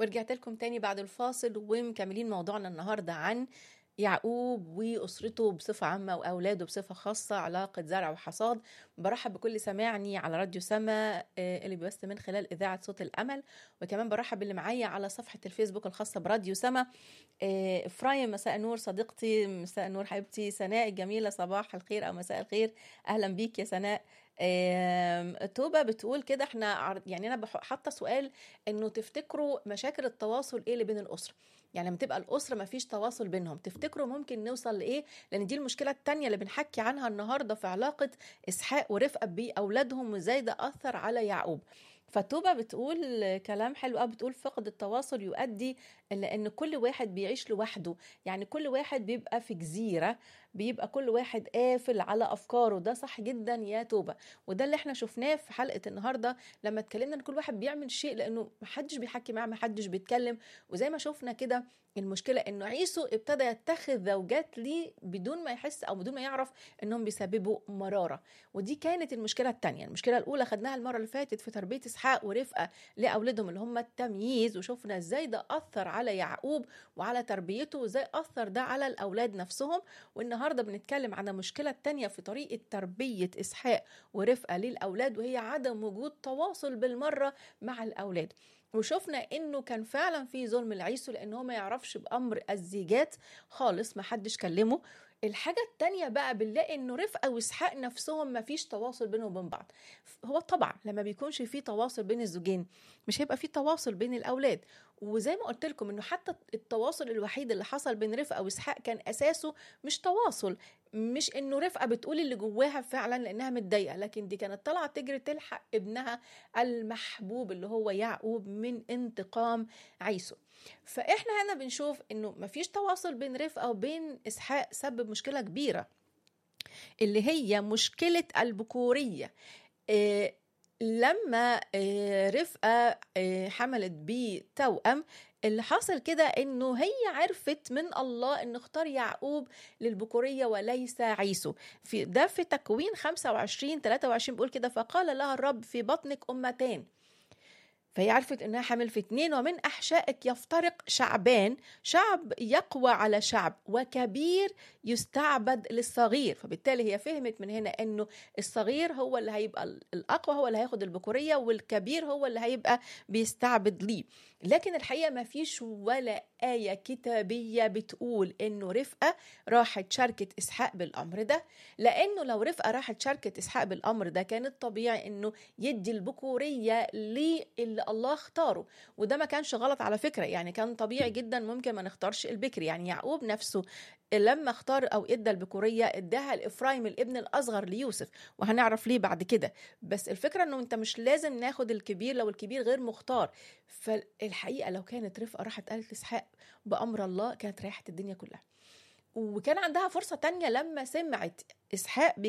ورجعت لكم تاني بعد الفاصل ومكملين موضوعنا النهارده عن يعقوب واسرته بصفه عامه واولاده بصفه خاصه علاقه زرع وحصاد برحب بكل سماعني على راديو سما آه، اللي بيبث من خلال اذاعه صوت الامل وكمان برحب باللي معايا على صفحه الفيسبوك الخاصه براديو سما آه، افرايم مساء النور صديقتي مساء النور حبيبتي سناء الجميله صباح الخير او مساء الخير اهلا بيك يا سناء آم، توبة بتقول كده احنا عر- يعني انا بح- حاطه سؤال انه تفتكروا مشاكل التواصل ايه اللي بين الاسره يعني لما تبقى الاسره ما فيش تواصل بينهم تفتكروا ممكن نوصل لايه لان دي المشكله التانية اللي بنحكي عنها النهارده في علاقه اسحاق ورفقه باولادهم وازاي ده اثر على يعقوب فتوبة بتقول كلام حلو قوي بتقول فقد التواصل يؤدي إلى ان كل واحد بيعيش لوحده يعني كل واحد بيبقى في جزيره بيبقى كل واحد قافل على افكاره ده صح جدا يا توبه وده اللي احنا شفناه في حلقه النهارده لما اتكلمنا ان كل واحد بيعمل شيء لانه محدش بيحكي معاه محدش بيتكلم وزي ما شفنا كده المشكله انه عيسو ابتدى يتخذ زوجات ليه بدون ما يحس او بدون ما يعرف انهم بيسببوا مراره ودي كانت المشكله الثانيه المشكله الاولى خدناها المره اللي فاتت في تربيه اسحاق ورفقه لاولادهم اللي هم التمييز وشفنا ازاي ده اثر على يعقوب وعلى تربيته وازاي اثر ده على الاولاد نفسهم والنهارده بنتكلم عن المشكله الثانيه في طريقه تربيه اسحاق ورفقه للاولاد وهي عدم وجود تواصل بالمره مع الاولاد وشفنا انه كان فعلا في ظلم لعيسو لان هو ما يعرفش بامر الزيجات خالص ما حدش كلمه الحاجة التانية بقى بنلاقي انه رفقة واسحاق نفسهم ما فيش تواصل بينهم وبين بعض هو طبعا لما بيكونش في تواصل بين الزوجين مش هيبقى في تواصل بين الاولاد وزي ما قلت لكم انه حتى التواصل الوحيد اللي حصل بين رفقة واسحاق كان اساسه مش تواصل مش انه رفقة بتقول اللي جواها فعلا لانها متضايقة لكن دي كانت طالعة تجري تلحق ابنها المحبوب اللي هو يعقوب من انتقام عيسو فاحنا هنا بنشوف انه مفيش تواصل بين رفقة وبين اسحاق سبب مشكلة كبيرة اللي هي مشكلة البكورية إيه لما إيه رفقة إيه حملت بيه توأم اللي حصل كده انه هي عرفت من الله ان اختار يعقوب للبكورية وليس عيسو في ده في تكوين 25 23 بيقول كده فقال لها الرب في بطنك امتان فهي عرفت انها حامل في اتنين ومن احشائك يفترق شعبان شعب يقوى على شعب وكبير يستعبد للصغير فبالتالي هي فهمت من هنا انه الصغير هو اللي هيبقى الاقوى هو اللي هياخد البكوريه والكبير هو اللي هيبقى بيستعبد ليه لكن الحقيقه ما فيش ولا ايه كتابيه بتقول انه رفقه راحت شاركت اسحاق بالامر ده لانه لو رفقه راحت شاركت اسحاق بالامر ده كان الطبيعي انه يدي البكوريه للي الله اختاره وده ما كانش غلط على فكره يعني كان طبيعي جدا ممكن ما نختارش البكر يعني يعقوب نفسه لما اختار او ادى البكوريه اداها لافرايم الابن الاصغر ليوسف وهنعرف ليه بعد كده بس الفكره انه انت مش لازم ناخد الكبير لو الكبير غير مختار فالحقيقه لو كانت رفقه راحت قالت لاسحاق بامر الله كانت ريحت الدنيا كلها وكان عندها فرصه تانية لما سمعت اسحاق